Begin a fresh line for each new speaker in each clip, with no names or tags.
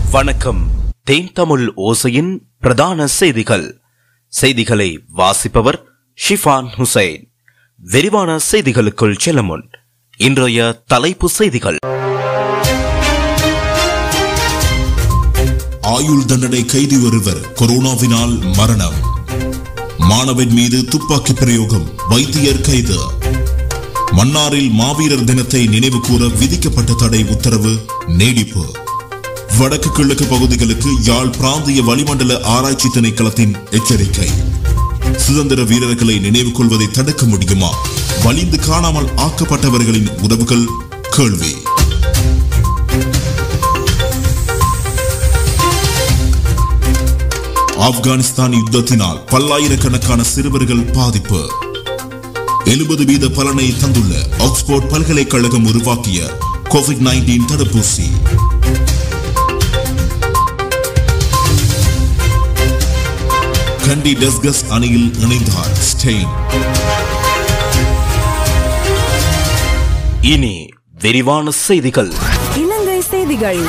வணக்கம் தேன் தமிழ் ஓசையின் பிரதான செய்திகள் செய்திகளை வாசிப்பவர் ஷிஃபான் ஹுசைன் விரிவான செய்திகளுக்குள் செல்ல முன் இன்றைய தலைப்பு செய்திகள்
ஆயுள் தண்டனை கைதி ஒருவர் கொரோனாவினால் மரணம் மாணவன் மீது துப்பாக்கி பிரயோகம் வைத்தியர் கைது மன்னாரில் மாவீரர் தினத்தை நினைவு கூற விதிக்கப்பட்ட தடை உத்தரவு நீடிப்பு வடக்கு கிழக்கு பகுதிகளுக்கு யாழ் பிராந்திய வளிமண்டல ஆராய்ச்சி திணைக்களத்தின் எச்சரிக்கை சுதந்திர வீரர்களை நினைவு கொள்வதை தடுக்க முடியுமா வலிந்து காணாமல் ஆக்கப்பட்டவர்களின் உறவுகள் கேள்வி ஆப்கானிஸ்தான் யுத்தத்தினால் பல்லாயிரக்கணக்கான சிறுவர்கள் பாதிப்பு எழுபது வீத பலனை தந்துள்ள ஆக்ஸ்போர்ட் பல்கலைக்கழகம் உருவாக்கிய கோவிட் நைன்டீன் தடுப்பூசி கண்டி டெஸ்கஸ் அணியில் இணைந்தார் ஸ்டெயின்
இனி விரிவான செய்திகள்
இலங்கை செய்திகள்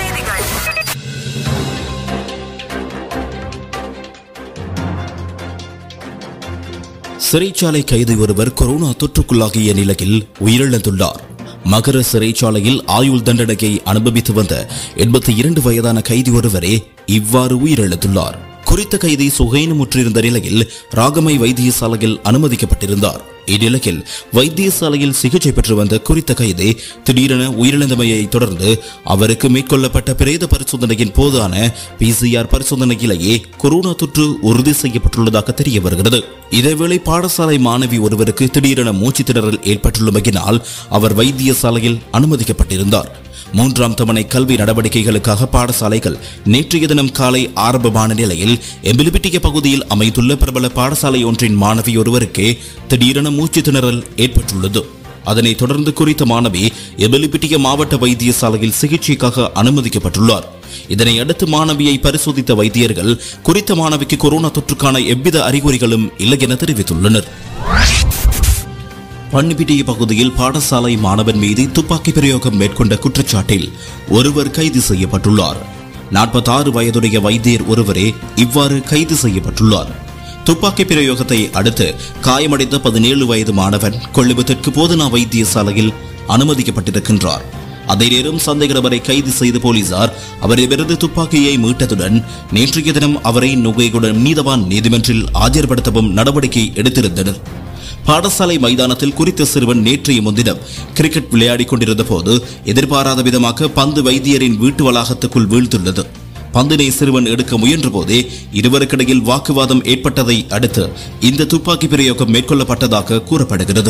சிறைச்சாலை கைதி ஒருவர் கொரோனா தொற்றுக்குள்ளாகிய நிலையில் உயிரிழந்துள்ளார் மகர சிறைச்சாலையில் ஆயுள் தண்டனையை அனுபவித்து வந்த எண்பத்தி இரண்டு வயதான கைதி ஒருவரே இவ்வாறு உயிரிழந்துள்ளார் குறித்த கைதி சுகைனமுற்றிருந்த நிலையில் ராகமை வைத்தியசாலையில் அனுமதிக்கப்பட்டிருந்தார் இந்நிலையில் வைத்தியசாலையில் சிகிச்சை பெற்று வந்த குறித்த கைதி திடீரென உயிரிழந்தமையை தொடர்ந்து அவருக்கு மேற்கொள்ளப்பட்ட பிரேத பரிசோதனையின் போதான பிசிஆர் பரிசோதனையிலேயே கொரோனா தொற்று உறுதி செய்யப்பட்டுள்ளதாக தெரிய வருகிறது இதேவேளை பாடசாலை மாணவி ஒருவருக்கு திடீரென மூச்சு திணறல் ஏற்பட்டுள்ளமையினால் அவர் வைத்தியசாலையில் அனுமதிக்கப்பட்டிருந்தார் மூன்றாம் தவணை கல்வி நடவடிக்கைகளுக்காக பாடசாலைகள் நேற்றைய தினம் காலை ஆரம்பமான நிலையில் எம்பிலிபிட்டிய பகுதியில் அமைந்துள்ள பிரபல பாடசாலை ஒன்றின் மாணவி ஒருவருக்கே திடீரென மூச்சு திணறல் ஏற்பட்டுள்ளது அதனைத் தொடர்ந்து குறித்த மாணவி எபிலிபிட்டிய மாவட்ட வைத்தியசாலையில் சிகிச்சைக்காக அனுமதிக்கப்பட்டுள்ளார் இதனை அடுத்து மாணவியை பரிசோதித்த வைத்தியர்கள் குறித்த மாணவிக்கு கொரோனா தொற்றுக்கான எவ்வித அறிகுறிகளும் இல்லை என தெரிவித்துள்ளனர் பன்னிப்பிட்டிய பகுதியில் பாடசாலை மாணவன் மீது துப்பாக்கி பிரயோகம் மேற்கொண்ட குற்றச்சாட்டில் ஒருவர் கைது செய்யப்பட்டுள்ளார் நாற்பத்தாறு வயதுடைய வைத்தியர் ஒருவரே இவ்வாறு கைது செய்யப்பட்டுள்ளார் துப்பாக்கி பிரயோகத்தை அடுத்து காயமடைந்த பதினேழு வயது மாணவன் கொள்ளுவத்திற்கு போதனா வைத்தியசாலையில் அனுமதிக்கப்பட்டிருக்கின்றார் அதே நேரம் சந்தேக நபரை கைது செய்த போலீசார் அவரிடமிருந்து துப்பாக்கியை மீட்டதுடன் நேற்றைய தினம் அவரை நுகையுடன் நீதவான் நீதிமன்றில் ஆஜர்படுத்தவும் நடவடிக்கை எடுத்திருந்தனர் பாடசாலை மைதானத்தில் குறித்த சிறுவன் நேற்றைய முன்தினம் கிரிக்கெட் விளையாடிக் கொண்டிருந்த போது எதிர்பாராத விதமாக பந்து வைத்தியரின் வீட்டு வளாகத்துக்குள் வீழ்ந்துள்ளது பந்தினை சிறுவன் எடுக்க முயன்ற போதே இருவருக்கிடையில் வாக்குவாதம் ஏற்பட்டதை அடுத்து இந்த துப்பாக்கி பிரயோகம் மேற்கொள்ளப்பட்டதாக கூறப்படுகிறது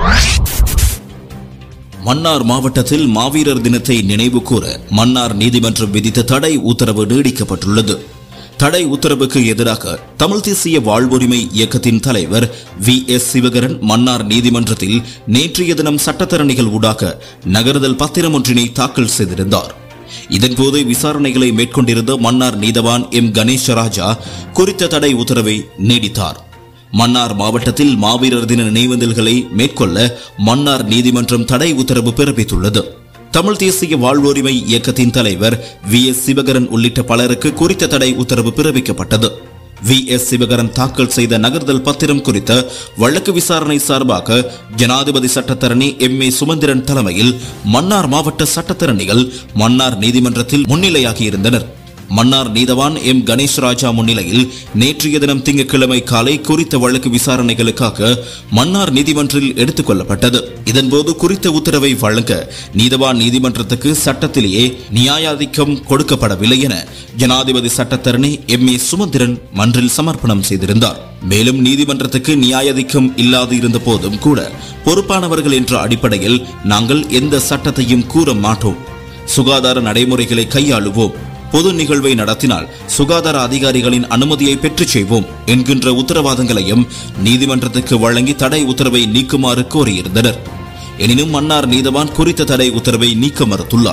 மன்னார் மாவட்டத்தில் மாவீரர் தினத்தை நினைவு கூற மன்னார் நீதிமன்றம் விதித்த தடை உத்தரவு நீடிக்கப்பட்டுள்ளது தடை உத்தரவுக்கு எதிராக தமிழ் தேசிய வாழ்வுரிமை இயக்கத்தின் தலைவர் வி எஸ் சிவகரன் மன்னார் நீதிமன்றத்தில் நேற்றைய தினம் சட்டத்தரணிகள் ஊடாக நகர்தல் பத்திரம் ஒன்றினை தாக்கல் செய்திருந்தார் இதன்போது விசாரணைகளை மேற்கொண்டிருந்த மன்னார் நீதவான் எம் கணேசராஜா குறித்த தடை உத்தரவை நீடித்தார் மன்னார் மாவட்டத்தில் மாவீரர் தின நினைவேந்தல்களை மேற்கொள்ள மன்னார் நீதிமன்றம் தடை உத்தரவு பிறப்பித்துள்ளது தமிழ் தேசிய வாழ்வுரிமை இயக்கத்தின் தலைவர் வி எஸ் சிவகரன் உள்ளிட்ட பலருக்கு குறித்த தடை உத்தரவு பிறப்பிக்கப்பட்டது வி எஸ் சிவகரன் தாக்கல் செய்த நகர்தல் பத்திரம் குறித்த வழக்கு விசாரணை சார்பாக ஜனாதிபதி சட்டத்தரணி எம் ஏ சுமந்திரன் தலைமையில் மன்னார் மாவட்ட சட்டத்தரணிகள் மன்னார் நீதிமன்றத்தில் முன்னிலையாகியிருந்தனர் மன்னார் நீதவான் எம் கணேஷ் ராஜா முன்னிலையில் நேற்றைய தினம் திங்கட்கிழமை காலை குறித்த வழக்கு விசாரணைகளுக்காக மன்னார் நீதிமன்றில் எடுத்துக் கொள்ளப்பட்டது இதன்போது குறித்த உத்தரவை வழங்க நீதவான் நீதிமன்றத்துக்கு சட்டத்திலேயே நியாயாதிக்கம் கொடுக்கப்படவில்லை என ஜனாதிபதி சட்டத்தரணி எம் ஏ சுமந்திரன் மன்றில் சமர்ப்பணம் செய்திருந்தார் மேலும் நீதிமன்றத்துக்கு நியாயாதிக்கம் இல்லாது இருந்த போதும் கூட பொறுப்பானவர்கள் என்ற அடிப்படையில் நாங்கள் எந்த சட்டத்தையும் கூற மாட்டோம் சுகாதார நடைமுறைகளை கையாளுவோம் பொது நிகழ்வை நடத்தினால் சுகாதார அதிகாரிகளின் அனுமதியை பெற்றுச் செய்வோம் என்கின்ற உத்தரவாதங்களையும் நீதிமன்றத்துக்கு வழங்கி தடை உத்தரவை நீக்குமாறு கோரியிருந்தனர் எனினும் மன்னார் நீதவான் குறித்த தடை உத்தரவை நீக்க மறுத்துள்ளார்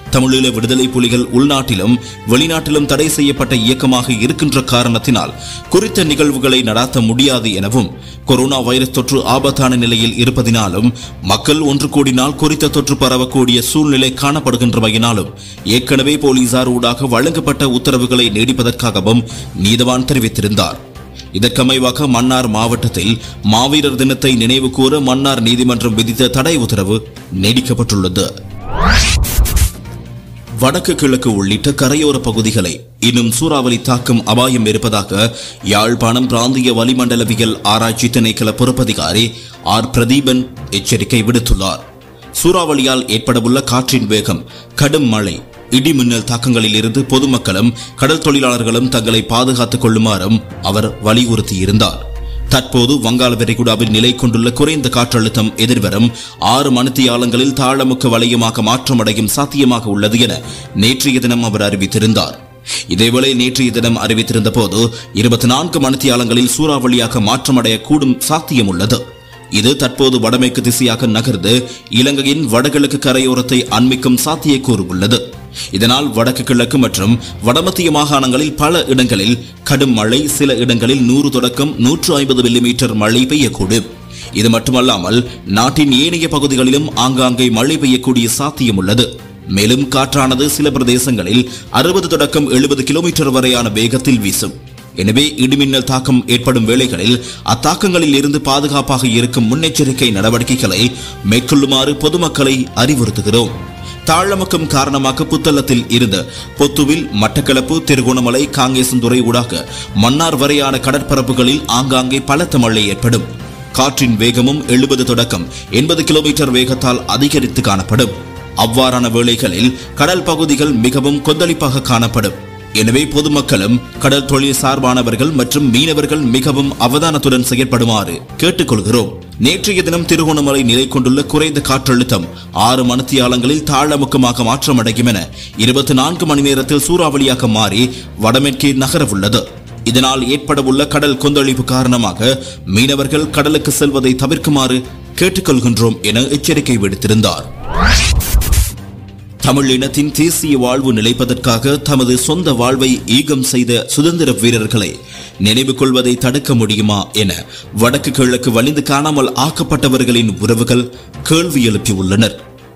தமிழீழ விடுதலை புலிகள் உள்நாட்டிலும் வெளிநாட்டிலும் தடை செய்யப்பட்ட இயக்கமாக இருக்கின்ற காரணத்தினால் குறித்த நிகழ்வுகளை நடாத்த முடியாது எனவும் கொரோனா வைரஸ் தொற்று ஆபத்தான நிலையில் இருப்பதினாலும் மக்கள் ஒன்று கூடினால் குறித்த தொற்று பரவக்கூடிய சூழ்நிலை காணப்படுகின்றமையினாலும் ஏற்கனவே போலீசார் ஊடாக வழங்கப்பட்ட உத்தரவுகளை நீடிப்பதற்காகவும் நீதவான் தெரிவித்திருந்தார் இதற்கமைவாக மன்னார் மாவட்டத்தில் மாவீரர் தினத்தை நினைவு கூற மன்னார் நீதிமன்றம் விதித்த தடை உத்தரவு நீடிக்கப்பட்டுள்ளது வடக்கு கிழக்கு உள்ளிட்ட கரையோர பகுதிகளை இன்னும் சூறாவளி தாக்கும் அபாயம் இருப்பதாக யாழ்ப்பாணம் பிராந்திய வளிமண்டலவியல் ஆராய்ச்சி திணைக்கள பொறுப்பதிகாரி ஆர் பிரதீபன் எச்சரிக்கை விடுத்துள்ளார் சூறாவளியால் ஏற்படவுள்ள காற்றின் வேகம் கடும் மழை இடி மின்னல் தாக்கங்களில் இருந்து பொதுமக்களும் கடல் தொழிலாளர்களும் தங்களை பாதுகாத்துக் கொள்ளுமாறும் அவர் வலியுறுத்தியிருந்தார் தற்போது வங்காள விரிகுடாவில் நிலை கொண்டுள்ள குறைந்த காற்றழுத்தம் எதிர்வரும் ஆறு மணித்தியாலங்களில் தாழமுக்க வலயமாக மாற்றமடையும் சாத்தியமாக உள்ளது என நேற்றைய தினம் அவர் அறிவித்திருந்தார் இதேவேளை நேற்றைய தினம் அறிவித்திருந்த போது இருபத்தி நான்கு மணித்தியாலங்களில் சூறாவளியாக மாற்றமடையக்கூடும் சாத்தியம் உள்ளது இது தற்போது வடமேற்கு திசையாக நகர்ந்து இலங்கையின் வடகிழக்கு கரையோரத்தை அண்மிக்கும் சாத்தியக்கூறு உள்ளது இதனால் வடக்கு கிழக்கு மற்றும் வடமத்திய மாகாணங்களில் பல இடங்களில் கடும் மழை சில இடங்களில் நூறு தொடக்கம் நூற்று ஐம்பது மில்லிமீட்டர் மழை பெய்யக்கூடும் இது மட்டுமல்லாமல் நாட்டின் ஏனைய பகுதிகளிலும் ஆங்காங்கே மழை பெய்யக்கூடிய சாத்தியம் உள்ளது மேலும் காற்றானது சில பிரதேசங்களில் அறுபது தொடக்கம் எழுபது கிலோமீட்டர் வரையான வேகத்தில் வீசும் எனவே இடிமின்னல் தாக்கம் ஏற்படும் வேளைகளில் அத்தாக்கங்களில் இருந்து பாதுகாப்பாக இருக்கும் முன்னெச்சரிக்கை நடவடிக்கைகளை மேற்கொள்ளுமாறு பொதுமக்களை அறிவுறுத்துகிறோம் தாழமுக்கம் காரணமாக புத்தளத்தில் இருந்து பொத்துவில் மட்டக்களப்பு திருகோணமலை காங்கேசந்துறை ஊடாக மன்னார் வரையான கடற்பரப்புகளில் ஆங்காங்கே பலத்த மழை ஏற்படும் காற்றின் வேகமும் எழுபது தொடக்கம் எண்பது கிலோமீட்டர் வேகத்தால் அதிகரித்து காணப்படும் அவ்வாறான வேளைகளில் கடல் பகுதிகள் மிகவும் கொந்தளிப்பாக காணப்படும் எனவே பொதுமக்களும் கடல் தொழில் சார்பானவர்கள் மற்றும் மீனவர்கள் மிகவும் அவதானத்துடன் செயற்படுமாறு கேட்டுக்கொள்கிறோம் நேற்றைய தினம் திருகோணமலை நிலை கொண்டுள்ள குறைந்த காற்றழுத்தம் ஆறு மணித்தியாலங்களில் தாழமுக்கமாக மாற்றமடையும் என இருபத்தி நான்கு மணி நேரத்தில் சூறாவளியாக மாறி வடமேற்கே நகரவுள்ளது இதனால் ஏற்படவுள்ள கடல் கொந்தளிப்பு காரணமாக மீனவர்கள் கடலுக்கு செல்வதை தவிர்க்குமாறு கேட்டுக்கொள்கின்றோம் என எச்சரிக்கை விடுத்திருந்தார் தமிழ் இனத்தின் தேசிய வாழ்வு நிலைப்பதற்காக தமது சொந்த வாழ்வை ஈகம் செய்த சுதந்திர வீரர்களை நினைவு கொள்வதை தடுக்க முடியுமா என வடக்கு கிழக்கு வலிந்து காணாமல் ஆக்கப்பட்டவர்களின் உறவுகள் கேள்வி எழுப்பியுள்ளனர்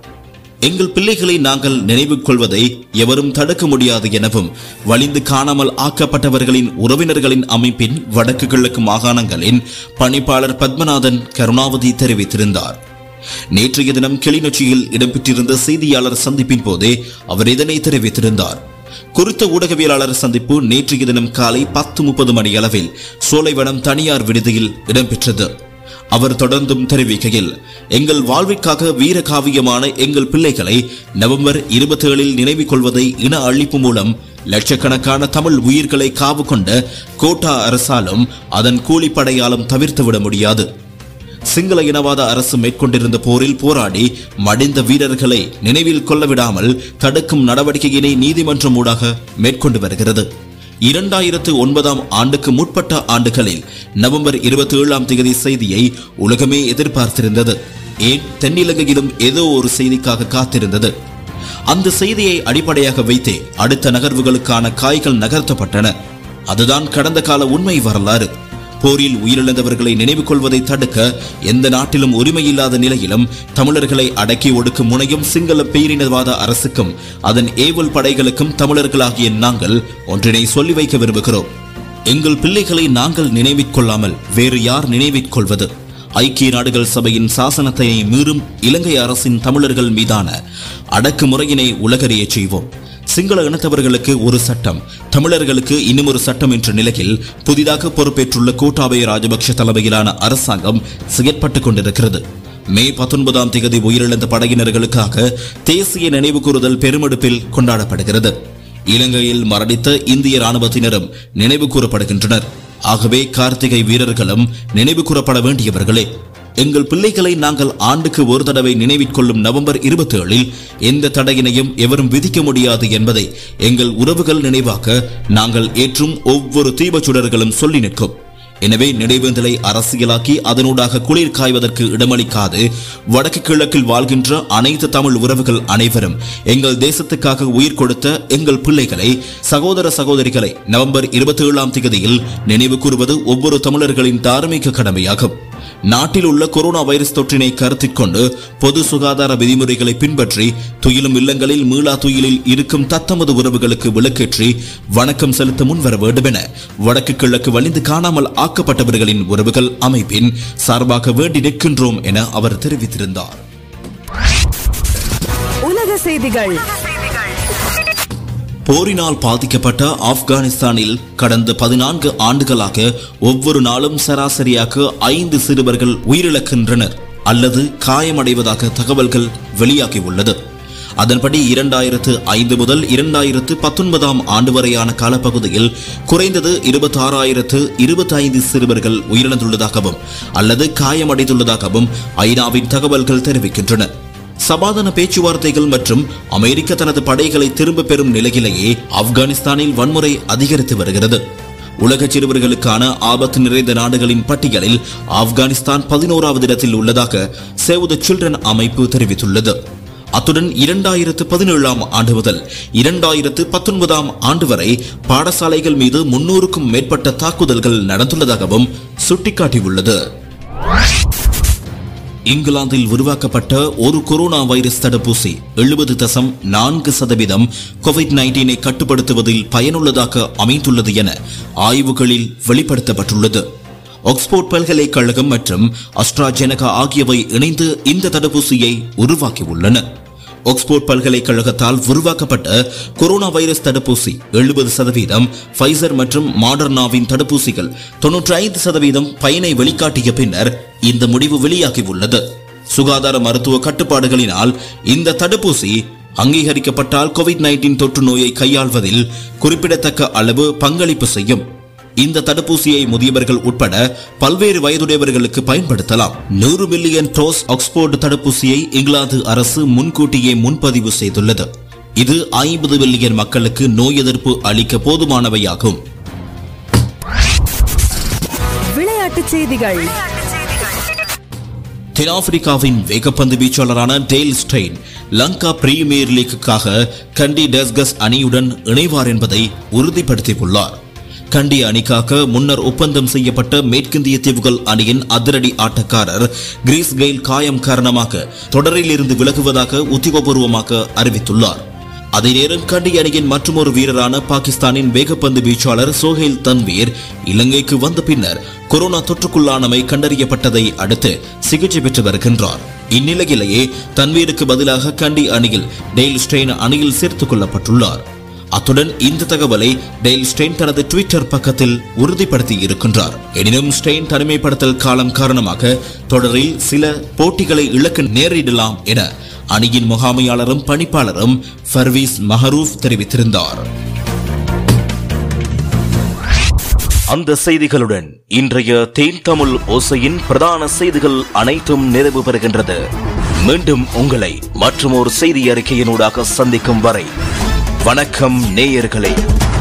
எங்கள் பிள்ளைகளை நாங்கள் நினைவு கொள்வதை எவரும் தடுக்க முடியாது எனவும் வலிந்து காணாமல் ஆக்கப்பட்டவர்களின் உறவினர்களின் அமைப்பின் வடக்கு கிழக்கு மாகாணங்களின் பணிப்பாளர் பத்மநாதன் கருணாவதி தெரிவித்திருந்தார் நேற்றைய தினம் கிளிநொச்சியில் இடம்பெற்றிருந்த செய்தியாளர் சந்திப்பின் போதே அவர் இதனை தெரிவித்திருந்தார் குறித்த ஊடகவியலாளர் சந்திப்பு நேற்றைய தினம் காலை பத்து முப்பது மணி அளவில் சோலைவனம் தனியார் விடுதியில் இடம்பெற்றது அவர் தொடர்ந்தும் தெரிவிக்கையில் எங்கள் வாழ்விற்காக வீர காவியமான எங்கள் பிள்ளைகளை நவம்பர் இருபத்தி ஏழில் நினைவு கொள்வதை இன அழிப்பு மூலம் லட்சக்கணக்கான தமிழ் உயிர்களை காவு கொண்ட கோட்டா அரசாலும் அதன் கூலிப்படையாலும் தவிர்த்துவிட முடியாது சிங்கள இனவாத அரசு மேற்கொண்டிருந்த போரில் போராடி மடிந்த வீரர்களை நினைவில் கொள்ள விடாமல் தடுக்கும் நடவடிக்கையினை நீதிமன்றம் ஊடாக மேற்கொண்டு வருகிறது இரண்டாயிரத்து ஒன்பதாம் ஆண்டுக்கு முற்பட்ட ஆண்டுகளில் நவம்பர் இருபத்தி ஏழாம் தேதி செய்தியை உலகமே எதிர்பார்த்திருந்தது ஏன் தென்னிலங்கையிலும் ஏதோ ஒரு செய்திக்காக காத்திருந்தது அந்த செய்தியை அடிப்படையாக வைத்தே அடுத்த நகர்வுகளுக்கான காய்கள் நகர்த்தப்பட்டன அதுதான் கடந்த கால உண்மை வரலாறு போரில் உயிரிழந்தவர்களை நினைவு கொள்வதை தடுக்க எந்த நாட்டிலும் உரிமையில்லாத நிலையிலும் தமிழர்களை அடக்கி ஒடுக்கும் முனையும் சிங்கள பேரினவாத அரசுக்கும் அதன் ஏவல் படைகளுக்கும் தமிழர்களாகிய நாங்கள் ஒன்றினை சொல்லி வைக்க விரும்புகிறோம் எங்கள் பிள்ளைகளை நாங்கள் நினைவிற் கொள்ளாமல் வேறு யார் நினைவிற் கொள்வது ஐக்கிய நாடுகள் சபையின் சாசனத்தை மீறும் இலங்கை அரசின் தமிழர்கள் மீதான அடக்குமுறையினை உலகறியச் செய்வோம் சிங்கள இனத்தவர்களுக்கு ஒரு சட்டம் தமிழர்களுக்கு இன்னும் ஒரு சட்டம் என்ற நிலையில் புதிதாக பொறுப்பேற்றுள்ள கோட்டாபய ராஜபக்ஷ தலைமையிலான அரசாங்கம் செயற்பட்டுக் கொண்டிருக்கிறது மே பத்தொன்பதாம் தேதி உயிரிழந்த படையினர்களுக்காக தேசிய நினைவு கூறுதல் பெருமெடுப்பில் கொண்டாடப்படுகிறது இலங்கையில் மரணித்த இந்திய ராணுவத்தினரும் நினைவு கூறப்படுகின்றனர் ஆகவே கார்த்திகை வீரர்களும் நினைவு கூறப்பட வேண்டியவர்களே எங்கள் பிள்ளைகளை நாங்கள் ஆண்டுக்கு ஒரு தடவை நினைவிற்கொள்ளும் நவம்பர் இருபத்தி ஏழில் எந்த தடையினையும் எவரும் விதிக்க முடியாது என்பதை எங்கள் உறவுகள் நினைவாக்க நாங்கள் ஏற்றும் ஒவ்வொரு தீபச்சுடர்களும் சொல்லி நிற்கும் எனவே நினைவேந்தலை அரசியலாக்கி அதனூடாக குளிர் காய்வதற்கு இடமளிக்காது வடக்கு கிழக்கில் வாழ்கின்ற அனைத்து தமிழ் உறவுகள் அனைவரும் எங்கள் தேசத்துக்காக உயிர் கொடுத்த எங்கள் பிள்ளைகளை சகோதர சகோதரிகளை நவம்பர் இருபத்தி ஏழாம் தேதியில் நினைவு கூறுவது ஒவ்வொரு தமிழர்களின் தார்மீக கடமையாகும் நாட்டில் உள்ள கொரோனா வைரஸ் தொற்றினை கருத்தில் கொண்டு பொது சுகாதார விதிமுறைகளை பின்பற்றி துயிலும் இல்லங்களில் மீளா துயிலில் இருக்கும் தத்தமது உறவுகளுக்கு விளக்கேற்றி வணக்கம் செலுத்த முன்வர வேண்டும் என வடக்கு கிழக்கு வலிந்து காணாமல் ஆக்கப்பட்டவர்களின் உறவுகள் அமைப்பின் சார்பாக வேண்டி நிற்கின்றோம் என அவர் தெரிவித்திருந்தார்
உலக செய்திகள்
போரினால் பாதிக்கப்பட்ட ஆப்கானிஸ்தானில் கடந்த பதினான்கு ஆண்டுகளாக ஒவ்வொரு நாளும் சராசரியாக ஐந்து சிறுவர்கள் உயிரிழக்கின்றனர் அல்லது காயமடைவதாக தகவல்கள் வெளியாகியுள்ளது அதன்படி இரண்டாயிரத்து ஐந்து முதல் இரண்டாயிரத்து பத்தொன்பதாம் ஆண்டு வரையான காலப்பகுதியில் குறைந்தது இருபத்தி ஆறாயிரத்து இருபத்தி ஐந்து சிறுவர்கள் உயிரிழந்துள்ளதாகவும் அல்லது காயமடைந்துள்ளதாகவும் ஐநாவின் தகவல்கள் தெரிவிக்கின்றன சமாதான பேச்சுவார்த்தைகள் மற்றும் அமெரிக்க தனது படைகளை திரும்ப பெறும் நிலையிலேயே ஆப்கானிஸ்தானில் வன்முறை அதிகரித்து வருகிறது உலக சிறுவர்களுக்கான ஆபத்து நிறைந்த நாடுகளின் பட்டியலில் ஆப்கானிஸ்தான் பதினோராவது இடத்தில் உள்ளதாக சேவ் த சில்ட்ரன் அமைப்பு தெரிவித்துள்ளது அத்துடன் இரண்டாயிரத்து பதினேழாம் ஆண்டு முதல் இரண்டாயிரத்து பத்தொன்பதாம் ஆண்டு வரை பாடசாலைகள் மீது முன்னூறுக்கும் மேற்பட்ட தாக்குதல்கள் நடந்துள்ளதாகவும் சுட்டிக்காட்டியுள்ளது இங்கிலாந்தில் உருவாக்கப்பட்ட ஒரு கொரோனா வைரஸ் தடுப்பூசி எழுபது தசம் நான்கு சதவீதம் கோவிட் நைன்டீனை கட்டுப்படுத்துவதில் பயனுள்ளதாக அமைந்துள்ளது என ஆய்வுகளில் வெளிப்படுத்தப்பட்டுள்ளது ஆக்ஸ்போர்ட் பல்கலைக்கழகம் மற்றும் அஸ்ட்ராஜெனகா ஆகியவை இணைந்து இந்த தடுப்பூசியை உருவாக்கியுள்ளன ஆக்ஸ்போர்ட் பல்கலைக்கழகத்தால் உருவாக்கப்பட்ட கொரோனா வைரஸ் தடுப்பூசி எழுபது சதவீதம் ஃபைசர் மற்றும் மாடர்னாவின் தடுப்பூசிகள் தொன்னூற்றி ஐந்து சதவீதம் பயனை வெளிக்காட்டிய பின்னர் இந்த முடிவு வெளியாகியுள்ளது சுகாதார மருத்துவ கட்டுப்பாடுகளினால் இந்த தடுப்பூசி அங்கீகரிக்கப்பட்டால் கோவிட் நைன்டீன் தொற்று நோயை கையாள்வதில் குறிப்பிடத்தக்க அளவு பங்களிப்பு செய்யும் இந்த தடுப்பூசியை முதியவர்கள் உட்பட பல்வேறு வயதுடையவர்களுக்கு பயன்படுத்தலாம் நூறு மில்லியன் டோஸ் ஆக்ஸ்போர்டு தடுப்பூசியை இங்கிலாந்து அரசு முன்கூட்டியே முன்பதிவு செய்துள்ளது இது ஐம்பது மில்லியன் மக்களுக்கு நோய் எதிர்ப்பு அளிக்க போதுமானவையாகும்
விளையாட்டுச் செய்திகள்
தென்னாப்பிரிக்காவின் வேகப்பந்து வீச்சாளரான டேல் ஸ்டெயின் லங்கா பிரீமியர் லீக்குக்காக கண்டி டெஸ்கஸ் அணியுடன் இணைவார் என்பதை உறுதிப்படுத்தியுள்ளார் கண்டி அணிக்காக முன்னர் ஒப்பந்தம் செய்யப்பட்ட மேற்கிந்திய தீவுகள் அணியின் அதிரடி ஆட்டக்காரர் கிரீஸ் கெயில் காயம் காரணமாக தொடரில் இருந்து விலகுவதாக உத்தியோகபூர்வமாக அறிவித்துள்ளார் அதே நேரம் கண்டி அணியின் மற்றொரு வீரரான பாகிஸ்தானின் வேகப்பந்து வீச்சாளர் சோஹேல் தன்வீர் இலங்கைக்கு வந்த பின்னர் கொரோனா தொற்றுக்குள்ளானமை கண்டறியப்பட்டதை அடுத்து சிகிச்சை பெற்று வருகின்றார் இந்நிலையிலேயே தன்வீருக்கு பதிலாக கண்டி அணியில் டெய்ல் ஸ்டெயின் அணியில் சேர்த்துக் கொள்ளப்பட்டுள்ளார் அத்துடன் இந்த தகவலை டெய்ல் ஸ்டெயின் தனது ட்விட்டர் பக்கத்தில் உறுதிப்படுத்தி இருக்கின்றார் எனினும் ஸ்டெயின் தனிமைப்படுத்தல் காலம் காரணமாக தொடரில் சில போட்டிகளை இழக்க நேரிடலாம் என அணியின் முகாமையாளரும் பணிப்பாளரும் ஃபர்வீஸ் மஹரூப் தெரிவித்திருந்தார்
அந்த செய்திகளுடன் இன்றைய தேன் தமிழ் ஓசையின் பிரதான செய்திகள் அனைத்தும் நிறைவு பெறுகின்றது மீண்டும் உங்களை மற்றும் ஒரு செய்தி அறிக்கையினூடாக சந்திக்கும் வரை வணக்கம் நேயர்களே